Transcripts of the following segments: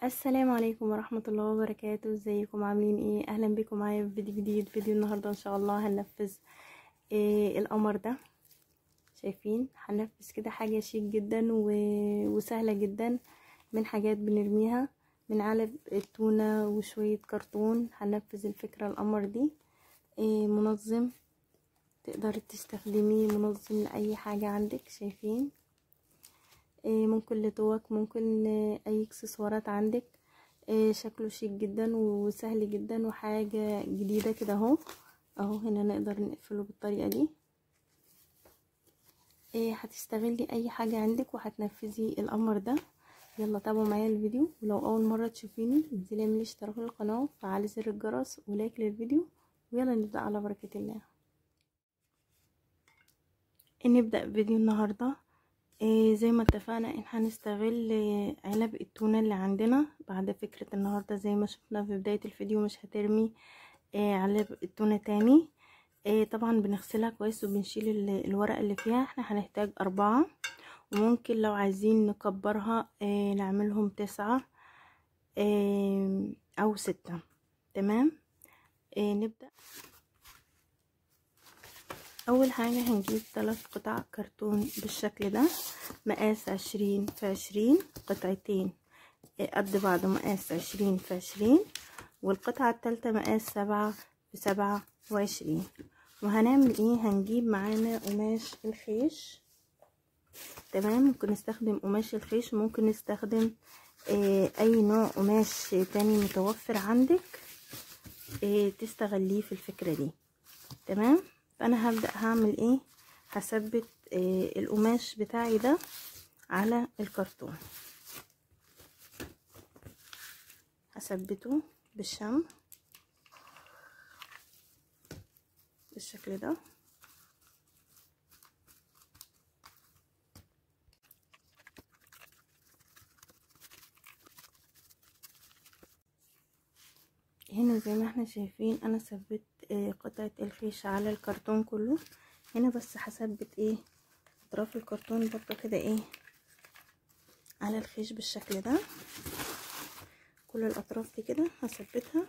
السلام عليكم ورحمة الله وبركاته ازيكم عاملين ايه اهلا بكم معايا في فيديو جديد فيديو النهاردة ان شاء الله هننفذ إيه القمر ده شايفين هننفذ كده حاجة شيك جدا و... وسهلة جدا من حاجات بنرميها من علب التونة وشوية كرتون هننفذ الفكرة القمر دي إيه منظم تقدري تستخدميه منظم لأي حاجة عندك شايفين إيه ممكن لتوك ممكن اي اكسسوارات عندك إيه شكله شيك جدا وسهل جدا وحاجة جديدة كده اهو اهو هنا نقدر نقفله بالطريقة دي إيه هتستغلي اي حاجة عندك وهتنفذي القمر ده يلا تابعوا معايا الفيديو ولو اول مرة تشوفيني انزلي اعملي اشتراك للقناة وفعلي زر الجرس ولايك للفيديو ويلا نبدأ على بركة الله نبدأ فيديو النهارده إيه زي ما اتفقنا ان هنستغل علب التونة اللي عندنا بعد فكرة النهاردة زي ما شفنا في بداية الفيديو مش هترمي إيه علب التونة تاني إيه طبعا بنغسلها كويس وبنشيل الورق اللي فيها احنا هنحتاج اربعة وممكن لو عايزين نكبرها إيه نعملهم تسعة إيه او ستة تمام إيه نبدأ اول حاجة هنجيب ثلاث قطع كرتون بالشكل ده مقاس عشرين في عشرين قطعتين قد بعض مقاس عشرين في عشرين والقطعة التالتة مقاس سبعة في سبعة وعشرين وهنعمل ايه هنجيب معانا قماش الخيش تمام ممكن نستخدم قماش الخيش ممكن نستخدم اه اي نوع قماش تاني متوفر عندك اه تستغليه في الفكرة دي تمام فانا هبدأ هعمل ايه هثبت إيه القماش بتاعي ده على الكرتون هثبته بالشمع بالشكل ده هنا زي ما احنا شايفين انا ثبت إيه قطعة الخيش على الكرتون كله هنا بس هثبت ايه اطراف الكرتون برضو كده ايه على الخيش بالشكل ده كل الاطراف دي كده هثبتها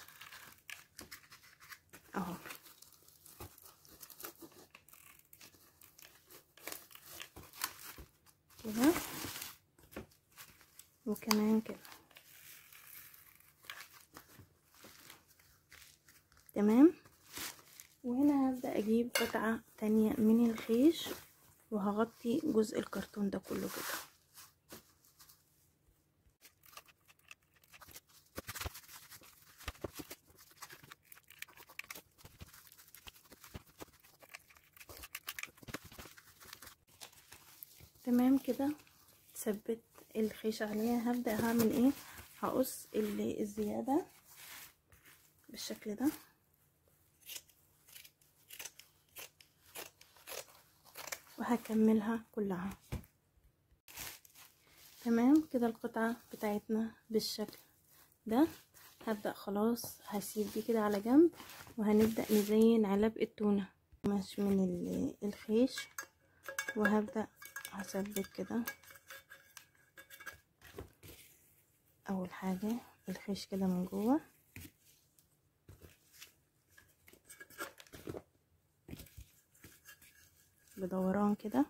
اهو كده وكمان كده تمام وهنا هبدأ اجيب قطعة تانية من الخيش وهغطي جزء الكرتون ده كله كده تمام كده ثبت الخيش عليها هبدأ هعمل ايه هقص الزيادة بالشكل ده وهكملها كلها تمام كده القطعة بتاعتنا بالشكل ده هبدأ خلاص هسيب دي كده على جنب وهنبدأ نزين علب التونة مش من الخيش وهبدأ هثبت كده اول حاجة الخيش كده من جوه بدوران كده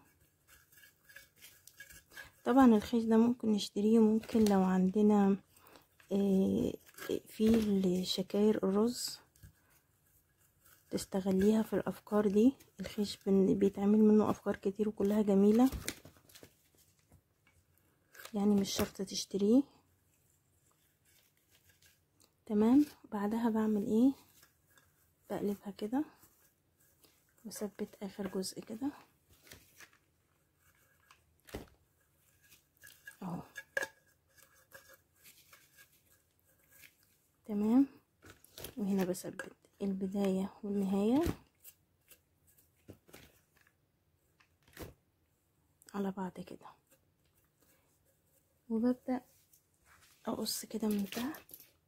طبعا الخيش ده ممكن نشتريه ممكن لو عندنا في شكاير الرز تستغليها في الافكار دي الخيش بيتعمل منه افكار كتير وكلها جميلة يعني مش شرط تشتريه تمام بعدها بعمل ايه بقلبها كده وثبت اخر جزء كده اهو تمام وهنا بثبت البداية والنهاية على بعض كده وببدأ اقص كده من تحت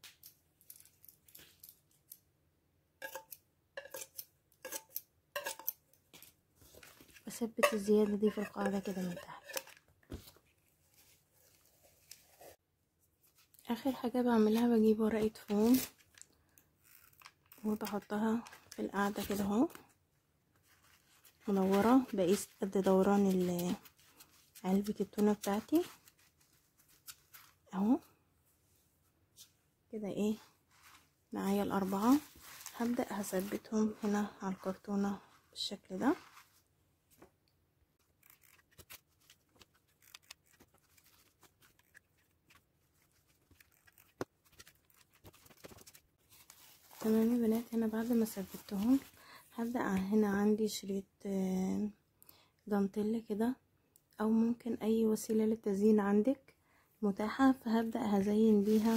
بثبت الزيادة دي في القاعدة كده من تحت اخر حاجة بعملها بجيب ورقة فوم وبحطها في القاعدة كده اهو مدورة بقيس قد دوران علبة التونة بتاعتي اهو كده ايه معايا الاربعة هبدأ هثبتهم هنا على الكرتونة بالشكل ده تمام يا بنات هنا بعد ما ثبتهم هبدأ هنا عندي شريط دانتيل كده او ممكن اي وسيلة للتزيين عندك متاحة فهبدأ هزين بيها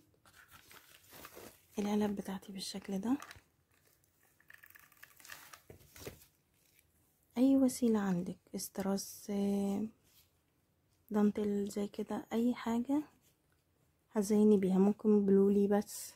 العلب بتاعتي بالشكل ده اي وسيلة عندك استراس دانتيل زي كده اي حاجة هزيني بيها ممكن بلولي بس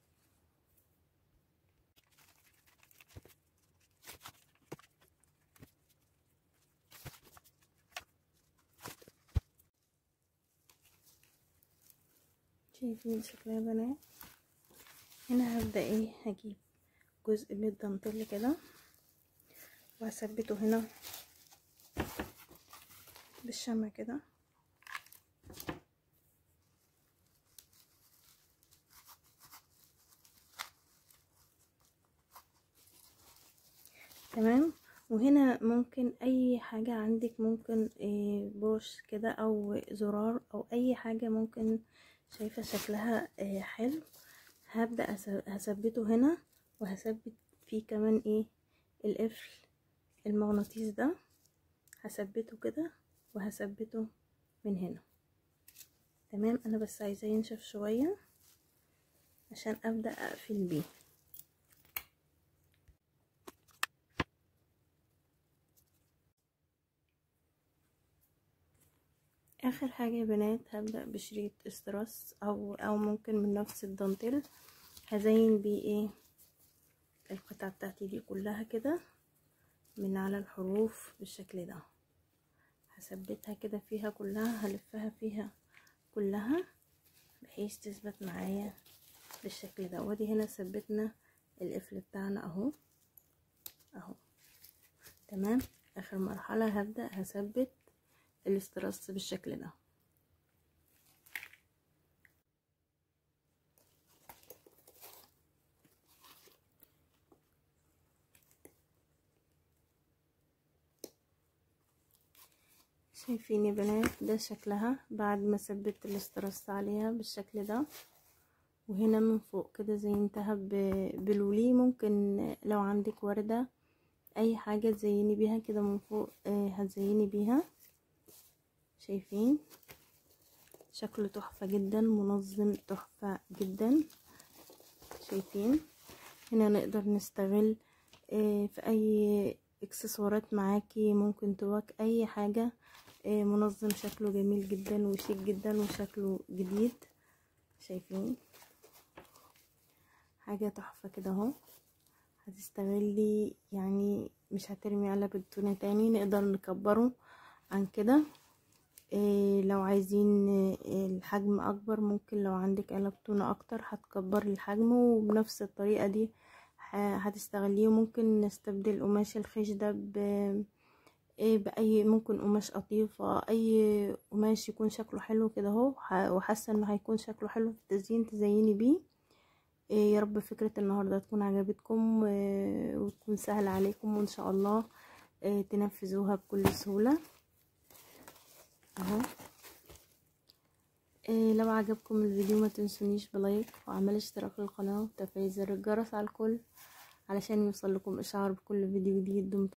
شايفين شكلها بنات هنا هبدأ ايه هجيب جزء من الدانتيل كده وهثبته هنا بالشمع كده تمام وهنا ممكن اي حاجة عندك ممكن إيه بوش كده او زرار او اي حاجة ممكن شايفة شكلها إيه حلو هبدأ هثبته هنا وهثبت فيه كمان ايه القفل المغناطيس ده هثبته كده وهثبته من هنا تمام انا بس عايزاه ينشف شوية عشان ابدأ اقفل بيه اخر حاجة يا بنات هبدأ بشريط استراس او او ممكن من نفس الدانتيل هزين بيه ايه القطعة بتاعتي دي كلها كده من على الحروف بالشكل ده هثبتها كده فيها كلها هلفها فيها كلها بحيث تثبت معايا بالشكل ده وادي هنا ثبتنا القفل بتاعنا اهو اهو تمام اخر مرحلة هبدأ هثبت الاسترس بالشكل ده شايفين يا بنات ده شكلها بعد ما ثبت الاسترس عليها بالشكل ده وهنا من فوق كده زينتها بلولي ممكن لو عندك وردة اي حاجة تزيني بيها كده من فوق هتزيني بيها شايفين شكله تحفة جدا منظم تحفة جدا شايفين هنا نقدر نستغل في اي اكسسوارات معاكي ممكن توك اي حاجة منظم شكله جميل جدا وشيك جدا وشكله جديد شايفين حاجة تحفة كده اهو هتستغلي يعني مش هترمي علب التونة تاني نقدر نكبره عن كده إيه لو عايزين إيه الحجم اكبر ممكن لو عندك علب تونة اكتر هتكبر الحجم وبنفس الطريقة دي هتستغليه ممكن نستبدل قماش الخيش ده ب إيه باي ممكن قماش قطيفة اي قماش يكون شكله حلو كده اهو وحاسة انه هيكون شكله حلو في التزيين تزيني بيه يا رب فكرة النهاردة تكون عجبتكم وتكون سهلة عليكم وان شاء الله تنفذوها بكل سهولة اهو إيه لو عجبكم الفيديو ما تنسونيش بلايك وعمل اشتراك للقناة وتفعيل زر الجرس على الكل علشان يوصل لكم اشعار بكل فيديو جديد دمتم